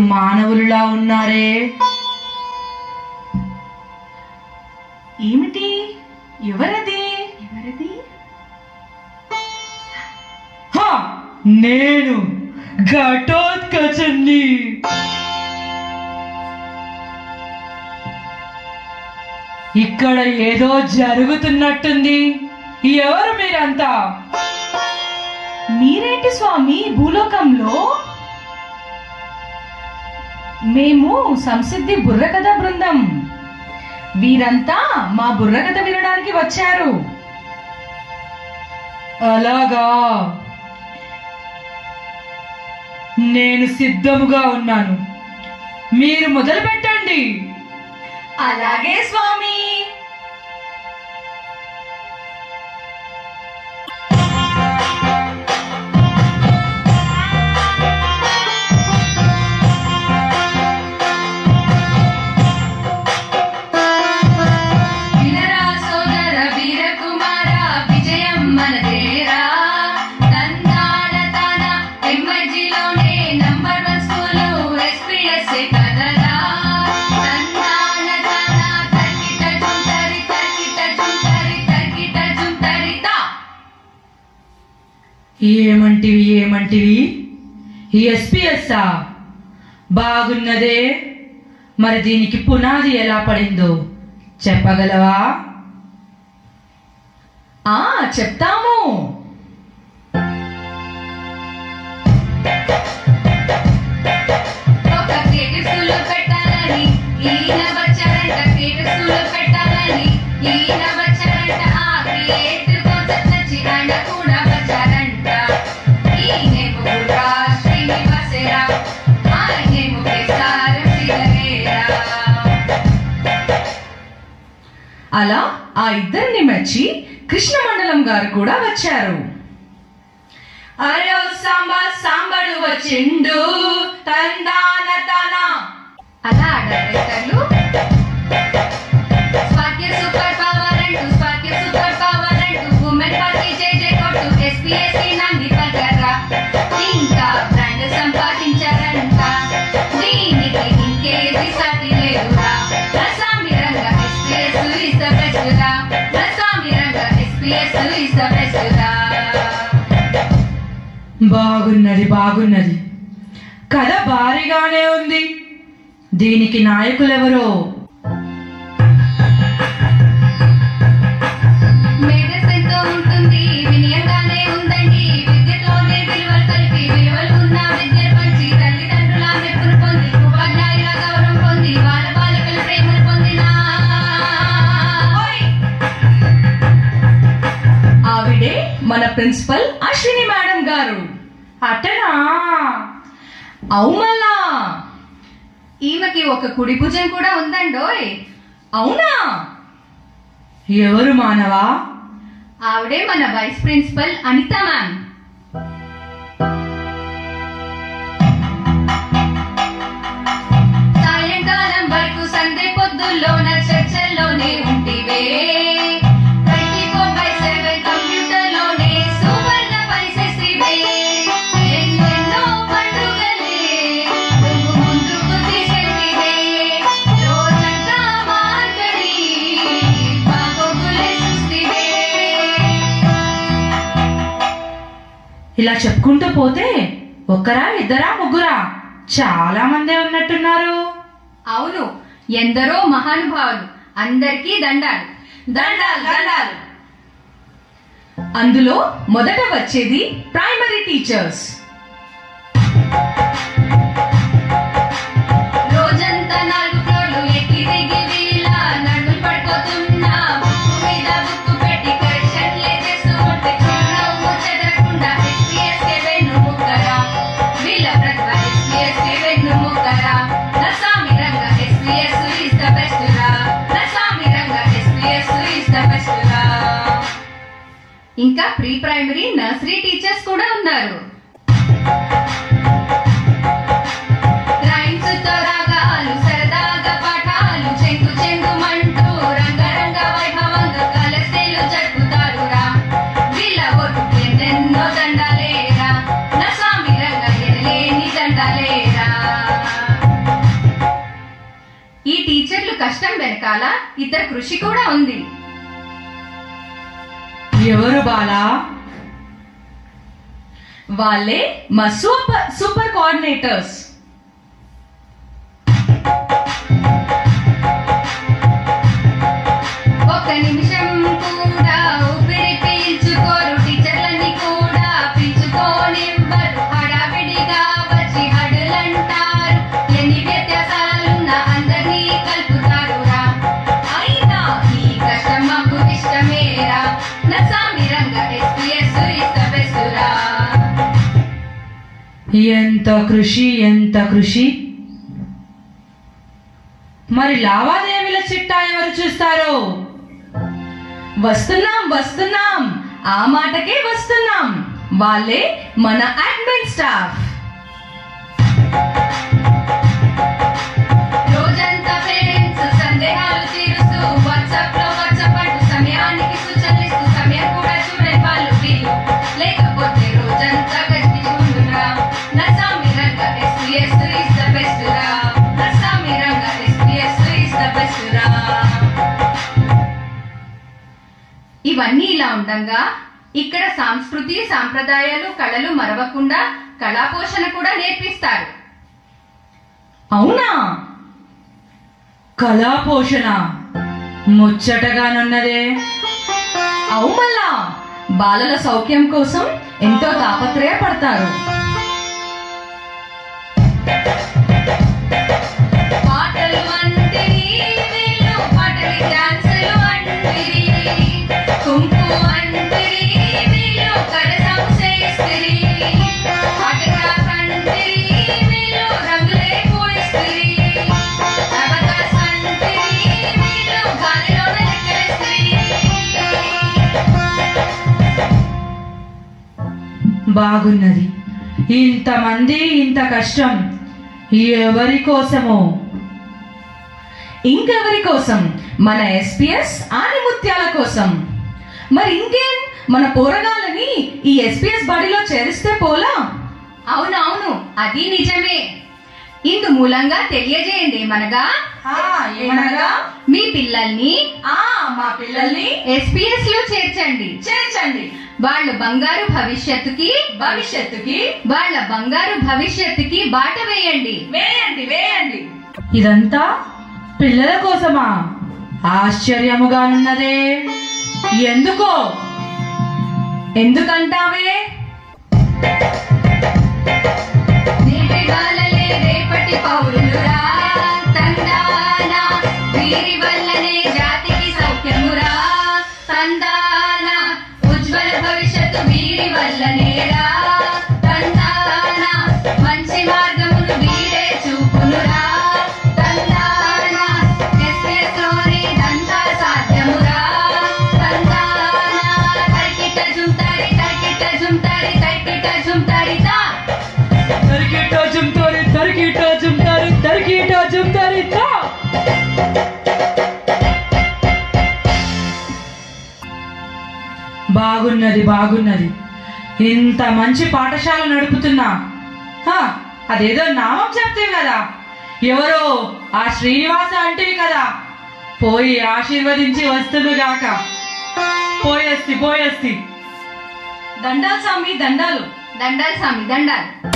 మానవులులా ఉన్నారే ఏమిటి ఎవరది ఎవరది హ! నేను ఘటోత్కచుణ్ణి ఇక్కడ ఏదో జరుగుతున్నట్టుంది ఎవరు మీరంతా మీరేంటి స్వామి భూలోకంలో మేము సంసిద్ధి బుర్రకథ బృందం వీరంతా మా బుర్రకథ వినడానికి వచ్చారు అలాగా నేను సిద్ధముగా ఉన్నాను మీరు మొదలు పెట్టండి అలాగే స్వామి వినరా సోదర వీరకుమార విజయం మనదేరా తందాన తాన ఎంఐజీలోనే నంబర్ వన్ స్కూలు ఎస్పీఎస్ కదరా తందాన తాన తరికిట జుంటరి తరికిట జుంటరి తరికిట జుంటరి తా ఏమంటివి ఏమంటివి ఎస్పీఎస్ఆ బాగున్నదే మరి దీనికి పునాది ఎలా పడిందో చెప్పగలవా ఆ చెప్తాము ఒక క్రియేటివ్ స్కూల్లో పెట్టాలని ఈయన వచ్చారంట క్రియేటివ్ స్కూల్లో పెట్టాలని ఈయన వచ్చారంట ఆ క్రియేటివ్ కాన్సెప్ట్ నచ్చి ఆయన కూడా వచ్చారంట ఈయనేమో బుర్రా శ్రీనివాసరావు ఆయనేమో కేసారం శ్రీధరేరా అలా ఆ ఇద్దరిని మెచ్చి కృష్ణమండలం గారు కూడా వచ్చారు అరే ఓ సాంబా సాంబడు వచ్చిండు తందాన తన అలా డైరెక్టర్లు స్వాక్య సూపర్ పవర్ అంటూ స్వాక్య సూపర్ పవర్ అంటూ ఉమెన్ పార్టీ జై జై కొట్టు ఎస్పీఎస్సీ నంది పగరా ఇంకా బ్రాండ్ సంపాదించారంట దీనికి ఇంకేది సాటి లేదురా రసామి రంగ ఎస్పీఎస్ ఇస్ ద బెస్ట్ రా రసామి రంగ ఎస్పీఎస్ ఇస్ ద బెస్ట్ రా బాగున్నది బాగున్నది కథ భారీగానే ఉంది దీనికి నాయకులెవరో మేధస్ ఎంతో ఉంటుంది వినయంగానే ఉందండి విద్యతోనే విలువలు కలిపి విలువలు ఉన్న విద్యను పంచి తల్లిదండ్రుల మెప్పును పొంది ఉపాధ్యాయుల గౌరవం పొంది బాల బాలికల ప్రేమను పొందిన ఆవిడే మన ప్రిన్సిపల్ అశ్విని మేడం గారు అట్టనా అవుమల్లా ఈమెకి ఒక కుడి భుజం కూడా ఉందండోయ్ అవునా ఎవరు మానవా ఆవిడే మన వైస్ ప్రిన్సిపల్ అనిత మ్యామ్ సాయంకాలం వరకు సందే పొద్దుల్లోన చర్చల్లోనే ఉంటివే ట్వంటీ ఫోర్ బై సెవెన్ కంప్యూటర్లోనే సువర్ణ పరిశెసివే ఎన్నెన్నో పండుగలే నువ్వు ముందుకు తీసుకెళ్తివే రోజంతా మార్గడి బాగోగులే చూస్తివే ఇలా చెప్పుకుంటూ పోతే ఒక్కరా ఇద్దరా ముగ్గురా చాలా మందే ఉన్నట్టున్నారు అవును ఎందరో మహానుభావులు అందరికీ దండాలు దండాలు దండాలు అందులో మొదట వచ్చేది ప్రైమరీ టీచర్స్ రోజంతా నాలుగు ఫ్లోర్లు ఎక్కి దిగి వీళ్ళ నడుములు పడిపోతున్నా బుక్కు మీద బుక్కు పెట్టి కరెక్షన్లే చేస్తూ ఉంటే చిరునవ్వు చెదరకుండా ఎస్పీఎస్ కే వెన్ను ముక్కరా వీళ్ళ ప్రతిభ ఎస్పీఎస్ కే వెన్ను ముక్కరా నసామి రంగ ఎస్పీఎస్ ఇస్ ద బెస్ట్ రా నసామి రంగ ఎస్పీఎస్ ఇస్ ద బెస్ట్ రా ఇంకా ప్రీ ప్రైమరీ నర్సరీ టీచర్స్ కూడా ఉన్నారు రైమ్స్ తో రాగాలు సరదాగా పాఠాలు చెంగు చెంగుమంటూ రంగరంగ వైభవంగా కలసేలు జరుపుతారు రా వీళ్ళ ఒట్టు ఎన్నెన్నో దండాలేరా నా స్వామి రంగ ఎనలేని దండాలేరా వెనకాల ఇద్దరు కృషి కూడా ఉంది ఎవరు బాలా వాళ్ళే మా సూపర్ సూపర్ కోఆర్డినేటర్స్ ఒక్క నిమిషం కూడా ఊపిరి పీల్చుకోరు టీచర్లని కూడా పీల్చుకోనివ్వరు హడావిడిగా వచ్చి హడులంటారు ఎన్ని వ్యత్యాసాలున్నా అందరినీ కలుపుతారు రా అయినా ఈ కష్టం మాకు ఇష్టమేరా నసామి రంగ ఎస్పీఎస్ ఇష్టపెస్తురా ఎంత కృషి ఎంత కృషి మరి లావాదేవీల చిట్టా ఎవరు చూస్తారు వస్తున్నాం వస్తున్నాం ఆ మాటకే వస్తున్నాం వాళ్ళే మన అడ్మిన్ స్టాఫ్ రోజంతా పేరెంట్స్ సందేహాలు తీరుస్తూ వాట్సాప్ లో వాట్సాప్ అంటూ సమయానికి సూచనలు ఇస్తూ సమయం కూడా చూడే వాళ్ళు వీళ్ళు లేకపోతే రోజంతా కనిపించుకుంటున్నా నసామి రంగ ఎస్పీఎస్ ఇస్ ద బెస్ట్ రా నసామి రంగ ఎస్పీఎస్ ఇస్ ద బెస్ట్ రా ఇవన్నీ ఇలా ఉండంగా ఇక్కడ సంస్కృతి సాంప్రదాయాలు కళలు మరవకుండా కళా పోషణ కూడా నేర్పిస్తారు అవునా కళా పోషణ ముచ్చటగానున్నదే అవుమల్లా బాలల సౌఖ్యం కోసం ఎంతో తాపత్రయపడతారు పాటలు అంటిరి వీళ్ళు పాటలి డాన్సులు అంటిరి కుంకు అంటిరి వీళ్ళు కరసం చేస్తిరి ఆటోగ్రాఫ్ అంటిరి వీళ్ళు రంగులే పూయిస్తిరి అబకాస్ అంటిరి వీళ్ళు గాలిలోన లెక్కలేస్తిరి బాగున్నది ఇంతమంది ఇంత కష్టం ఎవరి కోసమో ఇంకెవరి కోసం మన ఎస్పీఎస్ ఆనిముత్యాల కోసం మరి ఇంకేం మన పోరగాళ్ళని ఈ ఎస్పీఎస్ బడిలో చేరిస్తే పోలా అవునవును అది నిజమే ఇందు మూలంగా తెలియజేయండి ఏమనగా ఏమనగా మీ పిల్లల్ని ఆ మా పిల్లల్ని ఎస్పీఎస్ లో చేర్చండి చేర్చండి వాళ్ళ బంగారు భవిష్యత్తుకి భవిష్యత్తుకి వాళ్ళ బంగారు భవిష్యత్తుకి బాట వేయండి వేయండి వేయండి ఇదంతా పిల్లల కోసమా ఆశ్చర్యముగానున్నదే ఎందుకో ఎందుకంటావే నేటి బాలలే రేపటి పౌరులురా తందాన వీరి వల్లనే జాతికి సౌఖ్యమురా తందాన ఉజ్వల భవిష్యత్తు వీరి వల్లనేరా తందాన మంచి మార్గమును వీరే చూపునురా తందాన ఎస్ఎస్లోనే దంతా సాధ్యమురా తందాన తరికిట జుంతారి తరికిట జుంతారి తరికిట జుంతారితా తరికిటో జుంతారి తరికిటో జుంతారి తరికిటో జుంతారి తా. బాగున్నది బాగున్నది ఇంత మంచి పాఠశాల నడుపుతున్నా హా, అదేదో నామం చెప్తే కదా ఎవరో ఆ శ్రీనివాస అంటివి కదా పోయి ఆశీర్వదించి వస్తుందిగాక పోయేస్తి పోయేస్తి దండాలు స్వామి దండాలు దండాలు స్వామి దండాలు